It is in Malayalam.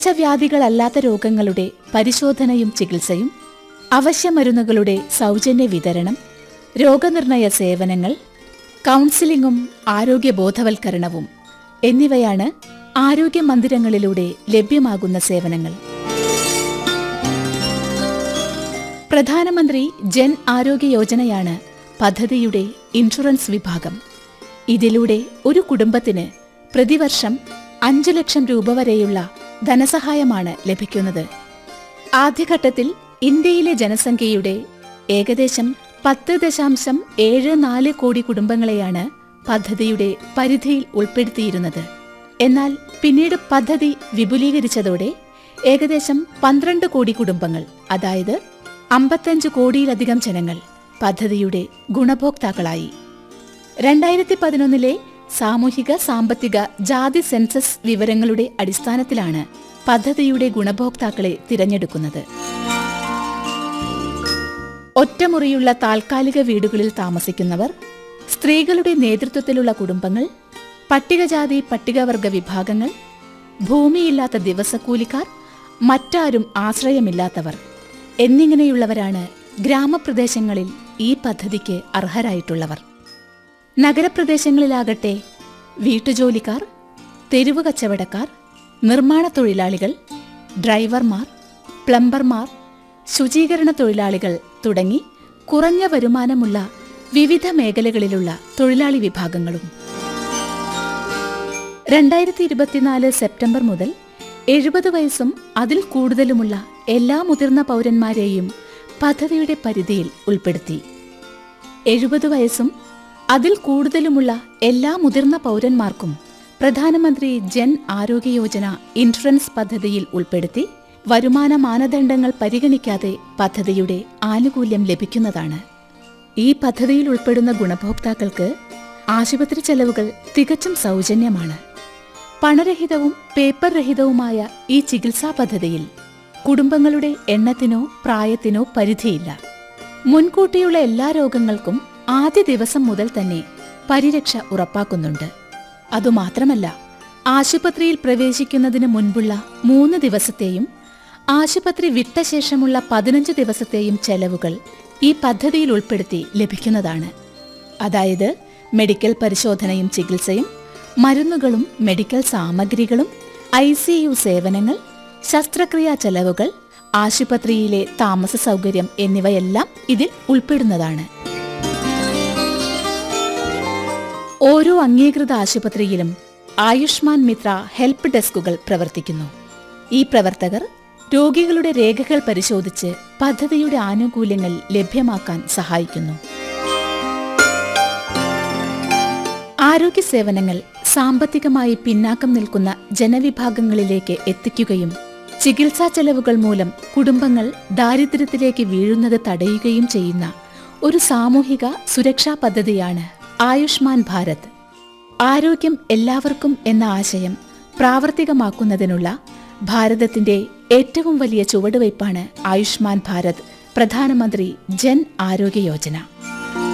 പകർച്ചവ്യാധികളല്ലാത്ത രോഗങ്ങളുടെ പരിശോധനയും ചികിത്സയും അവശ്യമരുന്നുകളുടെ സൗജന്യ വിതരണം രോഗനിർണയ സേവനങ്ങൾ കൗൺസിലിംഗും ആരോഗ്യ ബോധവൽക്കരണവും എന്നിവയാണ് ആരോഗ്യ മന്ദിരങ്ങളിലൂടെ ലഭ്യമാകുന്ന സേവനങ്ങൾ പ്രധാനമന്ത്രി ജൻ ആരോഗ്യ യോജനയാണ് പദ്ധതിയുടെ ഇൻഷുറൻസ് വിഭാഗം ഇതിലൂടെ ഒരു കുടുംബത്തിന് പ്രതിവർഷം അഞ്ചു ലക്ഷം രൂപ വരെയുള്ള ധനസഹായമാണ് ലഭിക്കുന്നത് ആദ്യഘട്ടത്തിൽ ഇന്ത്യയിലെ ജനസംഖ്യയുടെ ഏകദേശം പത്ത് ദശാംശം ഏഴ് നാല് കോടി കുടുംബങ്ങളെയാണ് പദ്ധതിയുടെ പരിധിയിൽ ഉൾപ്പെടുത്തിയിരുന്നത് എന്നാൽ പിന്നീട് പദ്ധതി വിപുലീകരിച്ചതോടെ ഏകദേശം പന്ത്രണ്ട് കോടി കുടുംബങ്ങൾ അതായത് അമ്പത്തഞ്ച് കോടിയിലധികം ജനങ്ങൾ പദ്ധതിയുടെ ഗുണഭോക്താക്കളായി രണ്ടായിരത്തി പതിനൊന്നിലെ സാമൂഹിക സാമ്പത്തിക ജാതി സെൻസസ് വിവരങ്ങളുടെ അടിസ്ഥാനത്തിലാണ് പദ്ധതിയുടെ ഗുണഭോക്താക്കളെ തിരഞ്ഞെടുക്കുന്നത് ഒറ്റമുറിയുള്ള താൽക്കാലിക വീടുകളിൽ താമസിക്കുന്നവർ സ്ത്രീകളുടെ നേതൃത്വത്തിലുള്ള കുടുംബങ്ങൾ പട്ടികജാതി പട്ടികവർഗ വിഭാഗങ്ങൾ ഭൂമിയില്ലാത്ത ദിവസക്കൂലിക്കാർ മറ്റാരും ആശ്രയമില്ലാത്തവർ എന്നിങ്ങനെയുള്ളവരാണ് ഗ്രാമപ്രദേശങ്ങളിൽ ഈ പദ്ധതിക്ക് അർഹരായിട്ടുള്ളവർ നഗരപ്രദേശങ്ങളിലാകട്ടെ വീട്ടുജോലിക്കാർ തെരുവ് കച്ചവടക്കാർ നിർമ്മാണ തൊഴിലാളികൾ ഡ്രൈവർമാർ പ്ലംബർമാർ ശുചീകരണ തൊഴിലാളികൾ തുടങ്ങി കുറഞ്ഞ വരുമാനമുള്ള വിവിധ മേഖലകളിലുള്ള തൊഴിലാളി വിഭാഗങ്ങളും രണ്ടായിരത്തി ഇരുപത്തിനാല് സെപ്റ്റംബർ മുതൽ എഴുപത് വയസ്സും അതിൽ കൂടുതലുമുള്ള എല്ലാ മുതിർന്ന പൗരന്മാരെയും പദ്ധതിയുടെ പരിധിയിൽ ഉൾപ്പെടുത്തി എഴുപത് വയസ്സും അതിൽ കൂടുതലുമുള്ള എല്ലാ മുതിർന്ന പൗരന്മാർക്കും പ്രധാനമന്ത്രി ജൻ ആരോഗ്യ യോജന ഇൻഷുറൻസ് പദ്ധതിയിൽ ഉൾപ്പെടുത്തി വരുമാന മാനദണ്ഡങ്ങൾ പരിഗണിക്കാതെ പദ്ധതിയുടെ ആനുകൂല്യം ലഭിക്കുന്നതാണ് ഈ പദ്ധതിയിൽ ഉൾപ്പെടുന്ന ഗുണഭോക്താക്കൾക്ക് ആശുപത്രി ചെലവുകൾ തികച്ചും സൗജന്യമാണ് പണരഹിതവും പേപ്പർ രഹിതവുമായ ഈ ചികിത്സാ പദ്ധതിയിൽ കുടുംബങ്ങളുടെ എണ്ണത്തിനോ പ്രായത്തിനോ പരിധിയില്ല മുൻകൂട്ടിയുള്ള എല്ലാ രോഗങ്ങൾക്കും ആദ്യ ദിവസം മുതൽ തന്നെ പരിരക്ഷ ഉറപ്പാക്കുന്നുണ്ട് അതുമാത്രമല്ല ആശുപത്രിയിൽ പ്രവേശിക്കുന്നതിന് മുൻപുള്ള മൂന്ന് ദിവസത്തെയും ആശുപത്രി വിട്ട ശേഷമുള്ള പതിനഞ്ച് ദിവസത്തെയും ചെലവുകൾ ഈ പദ്ധതിയിൽ ഉൾപ്പെടുത്തി ലഭിക്കുന്നതാണ് അതായത് മെഡിക്കൽ പരിശോധനയും ചികിത്സയും മരുന്നുകളും മെഡിക്കൽ സാമഗ്രികളും ഐ സി യു സേവനങ്ങൾ ശസ്ത്രക്രിയാ ചെലവുകൾ ആശുപത്രിയിലെ താമസ സൗകര്യം എന്നിവയെല്ലാം ഇതിൽ ഉൾപ്പെടുന്നതാണ് ഓരോ അംഗീകൃത ആശുപത്രിയിലും ആയുഷ്മാൻ മിത്ര ഹെൽപ്പ് ഡെസ്കുകൾ പ്രവർത്തിക്കുന്നു ഈ പ്രവർത്തകർ രോഗികളുടെ രേഖകൾ പരിശോധിച്ച് പദ്ധതിയുടെ ആനുകൂല്യങ്ങൾ ലഭ്യമാക്കാൻ സഹായിക്കുന്നു ആരോഗ്യ സേവനങ്ങൾ സാമ്പത്തികമായി പിന്നാക്കം നിൽക്കുന്ന ജനവിഭാഗങ്ങളിലേക്ക് എത്തിക്കുകയും ചികിത്സാ ചെലവുകൾ മൂലം കുടുംബങ്ങൾ ദാരിദ്ര്യത്തിലേക്ക് വീഴുന്നത് തടയുകയും ചെയ്യുന്ന ഒരു സാമൂഹിക സുരക്ഷാ പദ്ധതിയാണ് ആയുഷ്മാൻ ഭാരത് ആരോഗ്യം എല്ലാവർക്കും എന്ന ആശയം പ്രാവർത്തികമാക്കുന്നതിനുള്ള ഭാരതത്തിന്റെ ഏറ്റവും വലിയ ചുവടുവയ്പ്പാണ് ആയുഷ്മാൻ ഭാരത് പ്രധാനമന്ത്രി ജൻ ആരോഗ്യ യോജന